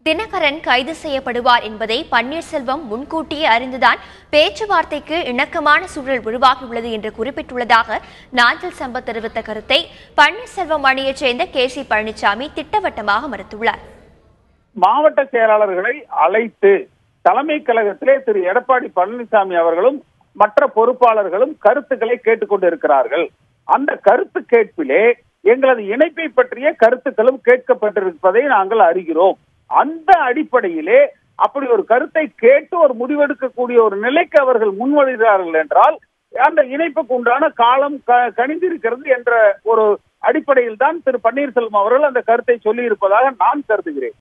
தினகரன் கைது செய்யப்படுவார் என்பதை பன்னீர்செல்வம் முன்கூட்டியே அறிந்துதான் பேச்சுவார்த்தைக்கு இணக்கமான சூழல் உருவாகியுள்ளது என்று குறிப்பிட்டுள்ளதாக நாஞ்சில் சம்பத் தெரிவித்த கருத்தை பன்னீர்செல்வம் அணியைச் சேர்ந்த கே சி பழனிசாமி திட்டவட்டமாக மறுத்துள்ளார் மாவட்ட செயலாளர்களை அழைத்து தலைமை கழகத்திலே திரு எடப்பாடி பழனிசாமி அவர்களும் மற்ற பொறுப்பாளர்களும் கருத்துக்களை கேட்டுக்கொண்டிருக்கிறார்கள் அந்த கருத்து கேட்பிலே எங்களது இணைப்பை பற்றிய கருத்துக்களும் கேட்கப்பட்டிருப்பதை நாங்கள் அறிகிறோம் அந்த அடிப்படையிலே அப்படி ஒரு கருத்தை கேட்டு ஒரு முடிவெடுக்கக்கூடிய ஒரு நிலைக்கு அவர்கள் முன்வருகிறார்கள் என்றால் அந்த இணைப்புக்கு உண்டான காலம் க- கணிந்திருக்கிறது என்ற ஒரு அடிப்படையில் தான் திரு பன்னீர்செல்வம் அவர்கள் அந்த கருத்தை சொல்லி இருப்பதாக நான் கருதுகிறேன்